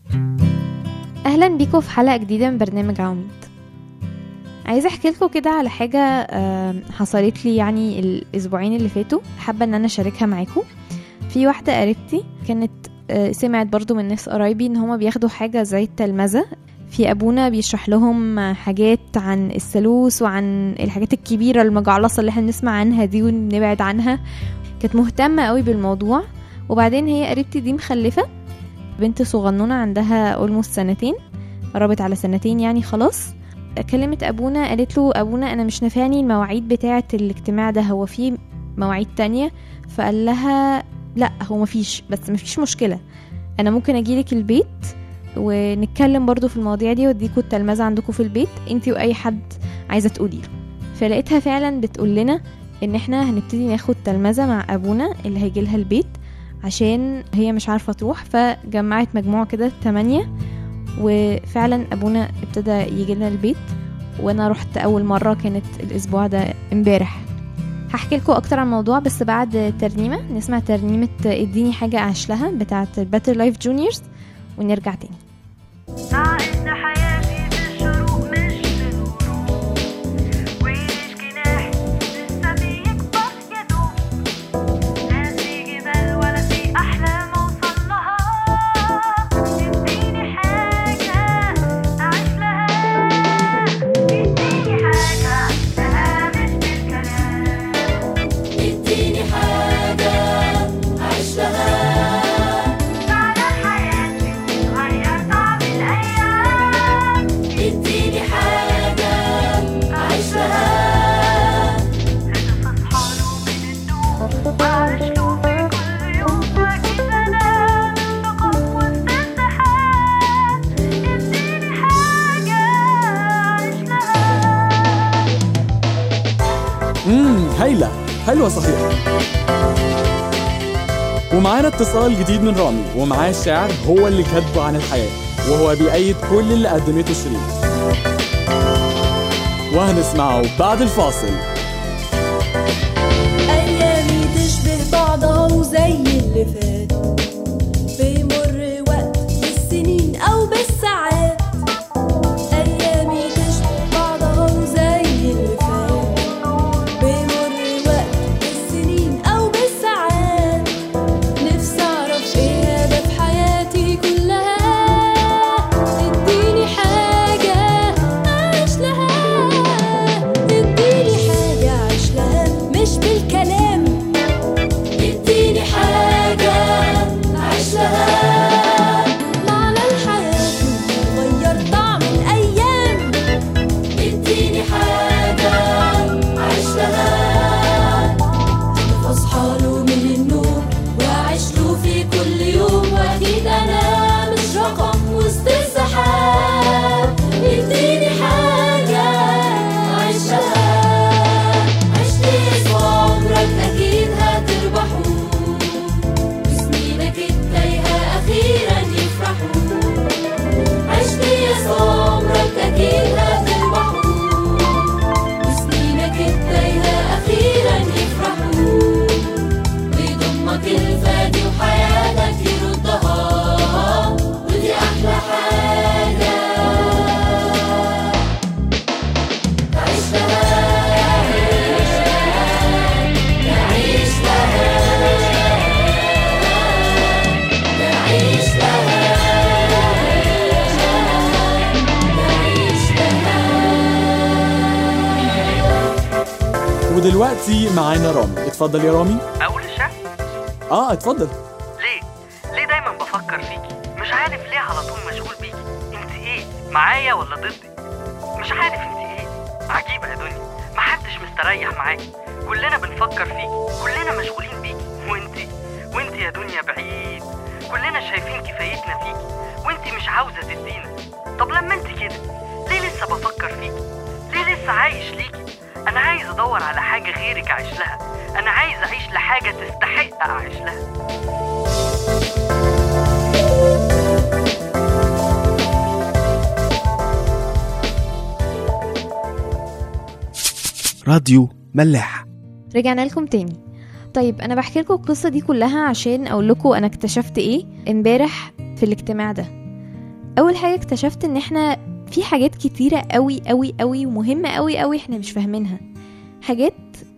اهلا بيكم في حلقه جديده من برنامج عواميد عايزه احكي لكم كده على حاجه آم، حصلت لي يعني الاسبوعين اللي فاتوا حابه ان انا اشاركها معاكم في واحده قريبتي كانت آه، سمعت برضو من ناس قرايبي ان هما بياخدوا حاجه زي التلمذه في ابونا بيشرح لهم آه، حاجات عن الثالوث وعن الحاجات الكبيره المجعلصه اللي احنا بنسمع عنها دي ونبعد عنها كانت مهتمه قوي بالموضوع وبعدين هي قريبتي دي مخلفه بنت صغنونه عندها اولموست سنتين قربت على سنتين يعني خلاص كلمت ابونا قالت له ابونا انا مش نافعني المواعيد بتاعه الاجتماع ده هو في مواعيد تانية فقال لها لا هو مفيش بس مفيش مشكله انا ممكن اجيلك البيت ونتكلم برضو في المواضيع دي واديكوا التلمذة عندكم في البيت انتي واي حد عايزه تقولي له فلقيتها فعلا بتقول لنا ان احنا هنبتدي ناخد تلمذة مع ابونا اللي هيجي لها البيت عشان هي مش عارفه تروح فجمعت مجموعه كده تمانية وفعلا ابونا ابتدى يجي لنا البيت وانا رحت اول مره كانت الاسبوع ده امبارح هحكي لكم اكتر عن الموضوع بس بعد ترنيمه نسمع ترنيمه اديني حاجه اعيش لها بتاعه الباتر لايف جونيورز ونرجع تاني عقد حياتي بالشروق مش بالغروب ويش جناحي لسه بيكبر يا دوب لا في جبال ولا في أحلام أوصل لها اديني حاجة أعيش لها اديني حاجة أعيش لها مش بالكلام اديني حاجة أعيش لها معنى حياتي تغير طعم الأيام اديني حاجة أعيش لها لازم أصحى له من النوم وأعيش له في كل يوم وأكيد أنا مش رقم وسط الزحام اديني حاجة أعيش لها امم هايلة حلوة صحيح ومعانا اتصال جديد من رامي ومعاه الشعر هو اللي كاتبه عن الحياة وهو بيأيد كل اللي قدمته شيرين وهنسمعه بعد الفاصل أيامي تشبه بعضها وزي اللي فات بيمر وقت بالسنين أو بالساعات أيامي تشبه بعضها وزي اللي فات بيمر وقت بالسنين أو بالساعات نفسي أعرف إيه هدف حياتي كلها اديني حاجة أعيش لها اديني حاجة أعيش لها مش بالكلام اديني حاجة أعيش لها معنى الحياة غير طعم الأيام اديني حاجة أعيش لها أصحى له من النوم وأعيش له في كل يوم وأكيد أنا مش رقم وسط الزحام اديني حاجة أعيش لها عشت اسم عمرك أكيد هتربحه وسنينك التايهة أخيرا يفرحوا عشت اسم عمرك أكيد هتربحه وسنينك التايهة أخيرا يفرحوا ويضمك الفادي وحياتك يردها ودي أحلى حاجة تعيش لها تعيش لها تعيش لها تعيش لها ودلوقتي معانا رامي اتفضل يا رامي اقول الشعر اه اتفضل ليه ليه دايما بفكر فيكي مش عارف ليه على طول مشغول بيكي انت ايه معايا ولا ضدي مش عارف انت ايه عجيبه يا دنيا محدش مستريح معاكي كلنا بنفكر فيكي كلنا مشغولين بيكي وانت وانت يا دنيا بعيد كلنا شايفين كفايتنا فيكي وانت مش عاوزه تدينا طب لما انت كده ليه لسه بفكر فيكي ليه لسه عايش ليكي انا عايز ادور على حاجه غيرك اعيش لها انا عايز اعيش لحاجه تستحق اعيش لها راديو ملاح رجعنا لكم تاني طيب انا بحكي لكم القصه دي كلها عشان اقول لكم انا اكتشفت ايه امبارح في الاجتماع ده اول حاجه اكتشفت ان احنا في حاجات كتيره قوي قوي قوي ومهمه قوي قوي احنا مش فاهمينها حاجات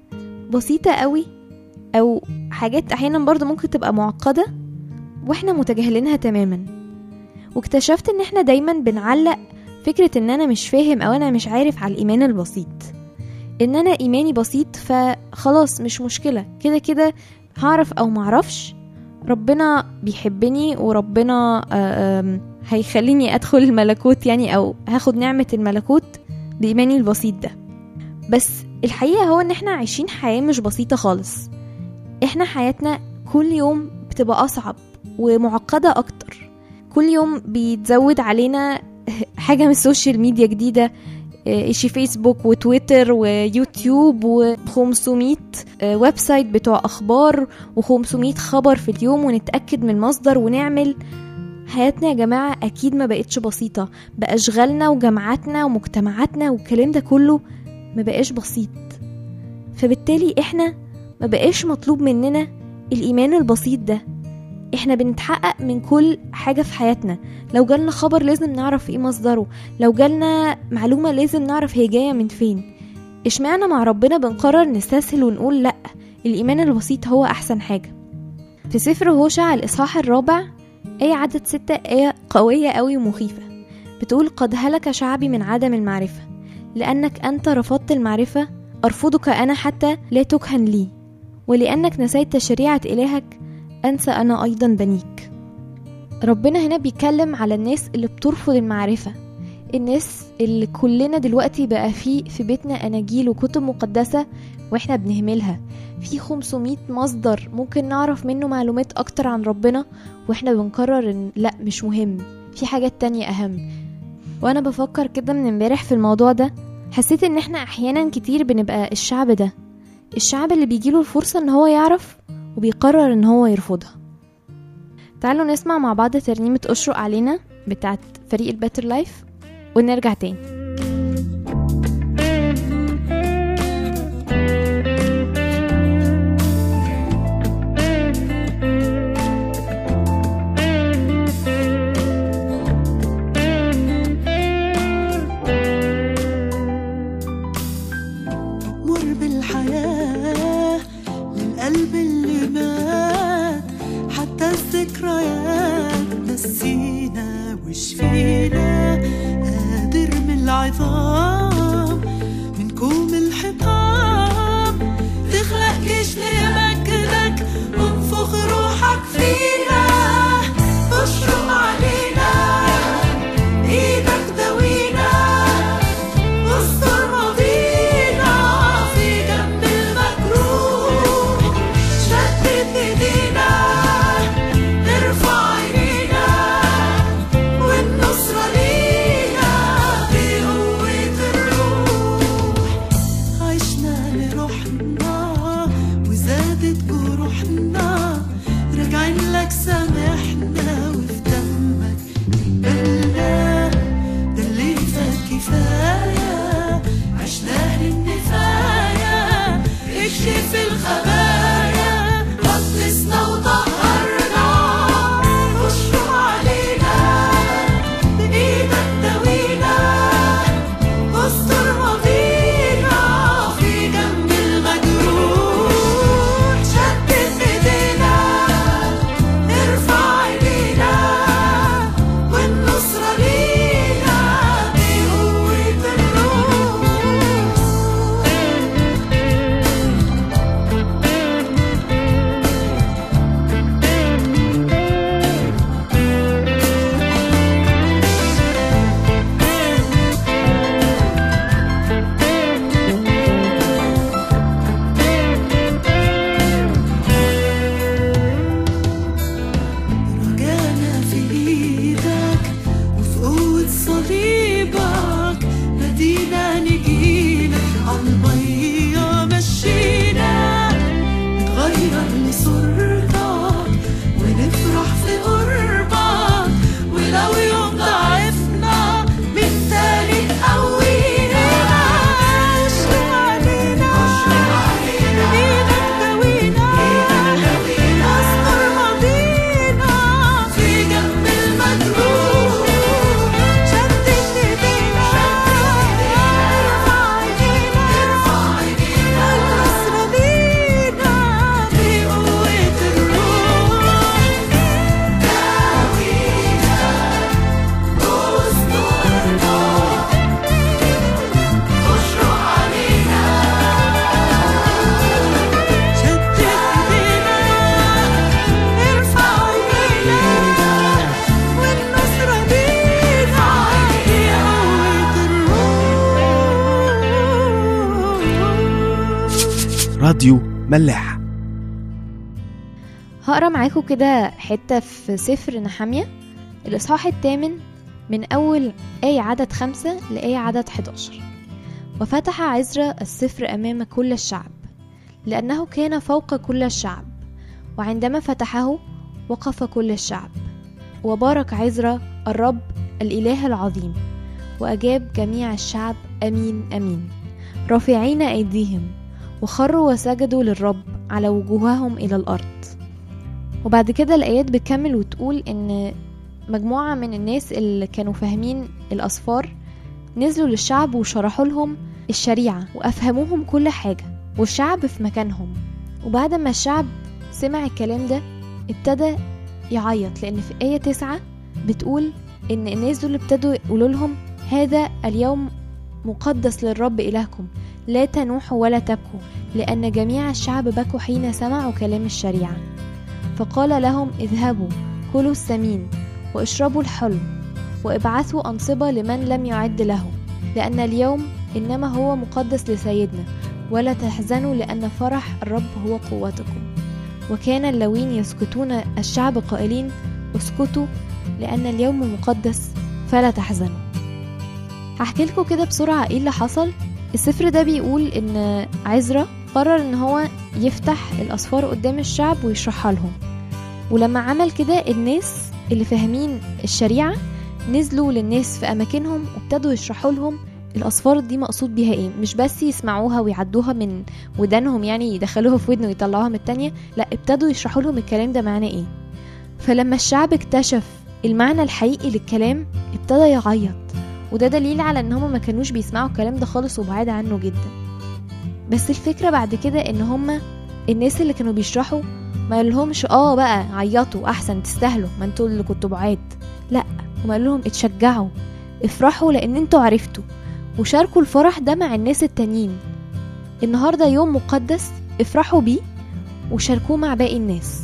بسيطه قوي او حاجات احيانا برضو ممكن تبقى معقده واحنا متجاهلينها تماما واكتشفت ان احنا دايما بنعلق فكره ان انا مش فاهم او انا مش عارف على الايمان البسيط ان انا ايماني بسيط فخلاص مش مشكله كده كده هعرف او معرفش ربنا بيحبني وربنا آه، آم، هيخليني ادخل الملكوت يعني او هاخد نعمة الملكوت بإيماني البسيط ده بس الحقيقة هو ان احنا عايشين حياة مش بسيطة خالص احنا حياتنا كل يوم بتبقى اصعب ومعقدة اكتر كل يوم بيتزود علينا حاجة من السوشيال ميديا جديدة آه، اشي فيسبوك وتويتر ويوتيوب و500 ويب سايت بتوع اخبار و500 خبر في اليوم ونتأكد من المصدر ونعمل حياتنا يا جماعة أكيد ما بقتش بسيطة بأشغالنا وجامعاتنا ومجتمعاتنا والكلام ده كله ما بقاش بسيط فبالتالي احنا ما بقاش مطلوب مننا الإيمان البسيط ده احنا بنتحقق من كل حاجة في حياتنا لو جالنا خبر لازم نعرف ايه مصدره لو جالنا معلومة لازم نعرف هي جاية من فين اشمعنى مع ربنا بنقرر نستسهل ونقول لأ الإيمان البسيط هو أحسن حاجة في سفر هوشع الإصحاح الرابع آية عدد ستة آية قوية أوي ومخيفة بتقول قد هلك شعبي من عدم المعرفة لأنك أنت رفضت المعرفة أرفضك أنا حتى لا تكهن لي ولأنك نسيت شريعة إلهك أنسى أنا أيضا بنيك ربنا هنا بيتكلم على الناس اللي بترفض المعرفة الناس اللي كلنا دلوقتي بقى في في بيتنا أناجيل وكتب مقدسة واحنا بنهملها في 500 مصدر ممكن نعرف منه معلومات أكتر عن ربنا واحنا بنقرر ان لا مش مهم في حاجات تانية أهم وأنا بفكر كده من امبارح في الموضوع ده حسيت ان احنا أحيانا كتير بنبقى الشعب ده الشعب اللي بيجيله الفرصة ان هو يعرف وبيقرر ان هو يرفضها تعالوا نسمع مع بعض ترنيمة أشرق علينا بتاعت فريق الباتر لايف ونرجع تاني مر بالحياة للقلب اللي مات حتى الذكريات نسينا وشفينا قادر من العظام من كوم الحطام تخلق جيش لمجدك وانفخ روحك فينا اشرق علينا ايدك دوينا واستر ماضينا في جنب المجروح شتت ايدينا نرفع عينينا والنصرة لينا بقوة راديو ملاح هقرا معاكم كده حتة في سفر نحامية الإصحاح الثامن من أول آية عدد خمسة لآية عدد 11 وفتح عزرا السفر أمام كل الشعب لأنه كان فوق كل الشعب وعندما فتحه وقف كل الشعب وبارك عزرا الرب الإله العظيم وأجاب جميع الشعب أمين أمين رافعين أيديهم وخروا وسجدوا للرب على وجوههم إلى الأرض وبعد كده الآيات بتكمل وتقول إن مجموعة من الناس اللي كانوا فاهمين الأسفار نزلوا للشعب وشرحوا لهم الشريعة وأفهموهم كل حاجة والشعب في مكانهم وبعد ما الشعب سمع الكلام ده ابتدى يعيط لأن في آية تسعة بتقول إن الناس دول ابتدوا يقولوا لهم هذا اليوم مقدس للرب إلهكم لا تنوحوا ولا تبكوا لأن جميع الشعب بكوا حين سمعوا كلام الشريعة فقال لهم اذهبوا كلوا السمين واشربوا الحلو وابعثوا أنصبة لمن لم يعد له لأن اليوم إنما هو مقدس لسيدنا ولا تحزنوا لأن فرح الرب هو قوتكم وكان اللوين يسكتون الشعب قائلين اسكتوا لأن اليوم مقدس فلا تحزنوا هحكي لكم كده بسرعة ايه اللي حصل السفر ده بيقول ان عزرا قرر ان هو يفتح الأسفار قدام الشعب ويشرحها لهم ولما عمل كده الناس اللي فاهمين الشريعة نزلوا للناس في أماكنهم وابتدوا يشرحوا لهم الأسفار دي مقصود بيها ايه مش بس يسمعوها ويعدوها من ودانهم يعني يدخلوها في ودن ويطلعوها من التانية لا ابتدوا يشرحوا لهم الكلام ده معناه ايه فلما الشعب اكتشف المعنى الحقيقي للكلام ابتدى يعيط وده دليل على ان هما ما كانوش بيسمعوا الكلام ده خالص وبعاد عنه جدا بس الفكرة بعد كده ان هما الناس اللي كانوا بيشرحوا ما قالهمش اه بقى عيطوا احسن تستاهلوا ما انتوا اللي كنتوا بعاد لا هما قال لهم اتشجعوا افرحوا لان انتوا عرفتوا وشاركوا الفرح ده مع الناس التانيين النهارده يوم مقدس افرحوا بيه وشاركوه مع باقي الناس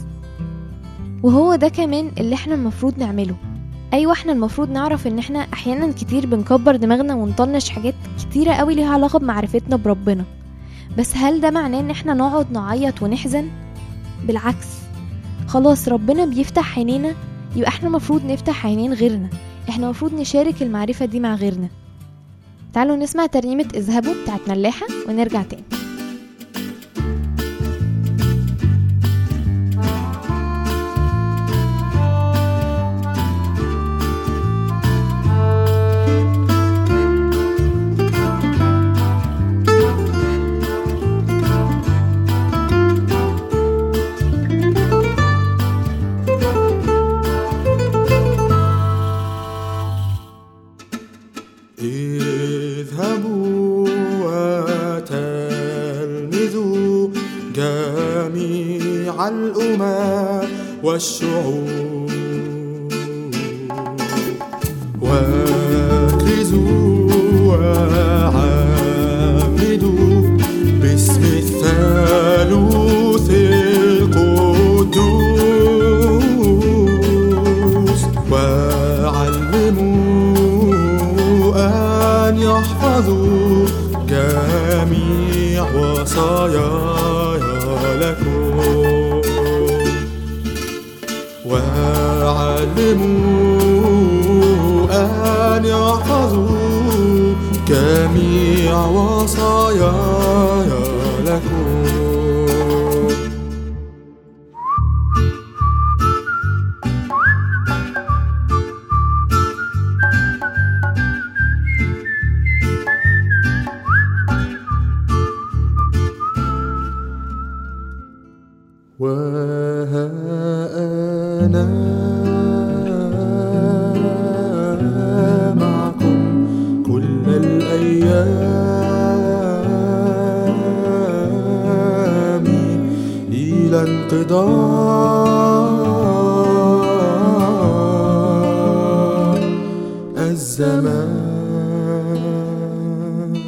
وهو ده كمان اللي احنا المفروض نعمله ايوه احنا المفروض نعرف ان احنا احيانا كتير بنكبر دماغنا ونطنش حاجات كتيره قوي ليها علاقه بمعرفتنا بربنا بس هل ده معناه ان احنا نقعد نعيط ونحزن بالعكس خلاص ربنا بيفتح عينينا يبقى احنا المفروض نفتح عينين غيرنا احنا المفروض نشارك المعرفه دي مع غيرنا تعالوا نسمع ترنيمه اذهبوا بتاعت ملاحه ونرجع تاني اذهبوا وتلمذوا جميع الأمم والشعوب واكرزوا وعمدوا باسم الثالوث القدوس وعلموا أن يحفظوا جميع وصاياي لكم وعلموا أن يحفظوا جميع وصاياي لكم وها أنا معكم كل الأيام إلى انقضاء الزمان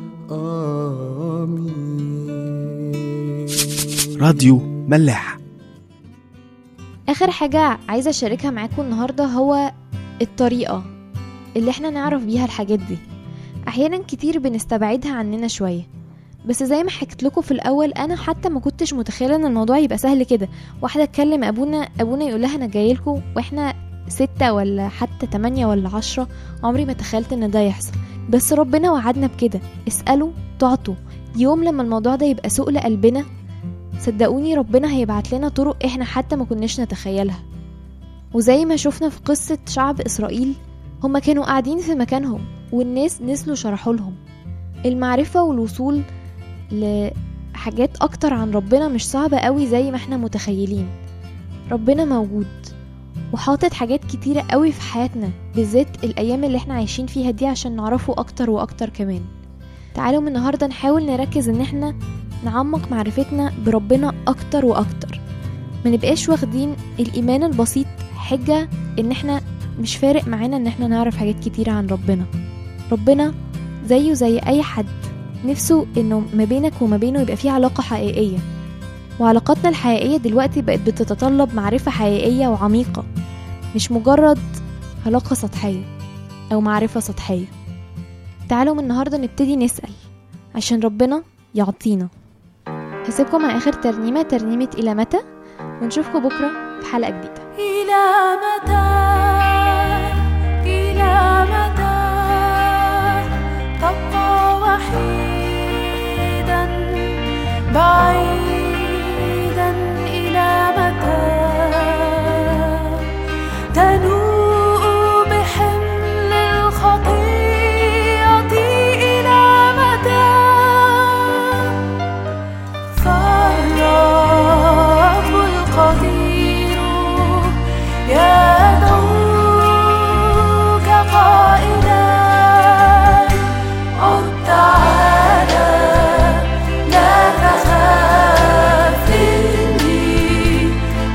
آمين راديو ملاح اخر حاجه عايزه اشاركها معاكم النهارده هو الطريقه اللي احنا نعرف بيها الحاجات دي احيانا كتير بنستبعدها عننا شويه بس زي ما حكيت لكم في الاول انا حتى ما كنتش متخيله ان الموضوع يبقى سهل كده واحده تكلم ابونا ابونا يقول لها انا جاي لكم واحنا ستة ولا حتى تمانية ولا عشرة عمري ما تخيلت ان ده يحصل بس ربنا وعدنا بكده اسألوا تعطوا يوم لما الموضوع ده يبقى سوق لقلبنا صدقوني ربنا هيبعت لنا طرق احنا حتى ما كناش نتخيلها وزي ما شفنا في قصة شعب إسرائيل هما كانوا قاعدين في مكانهم والناس نزلوا شرحوا لهم المعرفة والوصول لحاجات أكتر عن ربنا مش صعبة قوي زي ما احنا متخيلين ربنا موجود وحاطط حاجات كتيرة قوي في حياتنا بالذات الأيام اللي احنا عايشين فيها دي عشان نعرفه أكتر وأكتر كمان تعالوا من النهاردة نحاول نركز ان احنا نعمق معرفتنا بربنا أكتر وأكتر ما نبقاش واخدين الإيمان البسيط حجة ان احنا مش فارق معانا ان احنا نعرف حاجات كتيرة عن ربنا ربنا زيه زي أي حد نفسه انه ما بينك وما بينه يبقى في علاقة حقيقية وعلاقاتنا الحقيقية دلوقتي بقت بتتطلب معرفة حقيقية وعميقة مش مجرد علاقة سطحية أو معرفة سطحية تعالوا من النهاردة نبتدي نسأل عشان ربنا يعطينا هسيبكم مع آخر ترنيمة ترنيمة إلى متى ونشوفكم بكرة في حلقة جديدة إلى متى إلى متى تبقى وحيدا بعيدا إلى متى تنوء بحمل الخطيئة إلى متى فالرب القدير يدعوك قائلا عد تعالى لا تخاف إني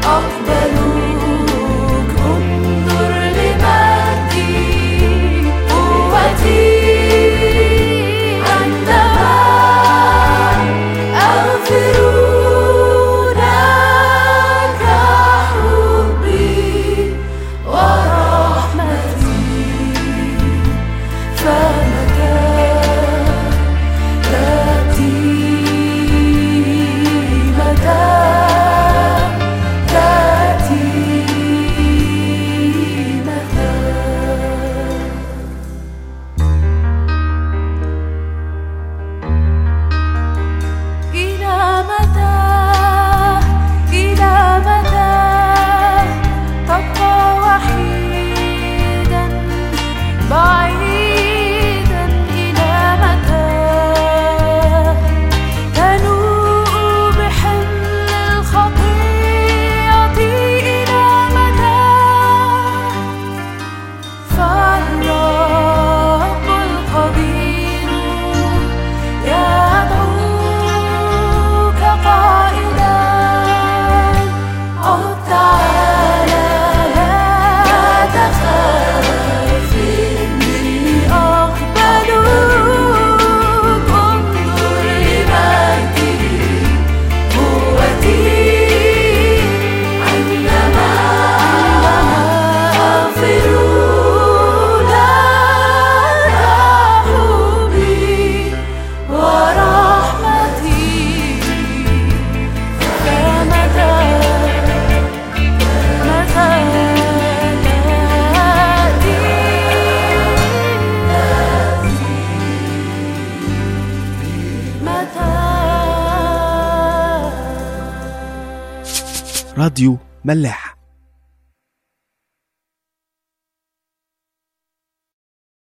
أقبلك انظر لمجدي قوتي عندما أغفر لك حبي ورحمتي فمتى تأتي متى تأتي متى إلى متى إلى متى تبقى وحيدا بعيدا إلى متى تنوء بحمل الخطيئة إلى متى فالرب القدير يدعوك قائلا عد تعالى لا تخاف إني أقبلك انظر لمجدي قوتي عندما أغفر لك حبي ورحمتي فمتى متى تأتي متى راديو ملاح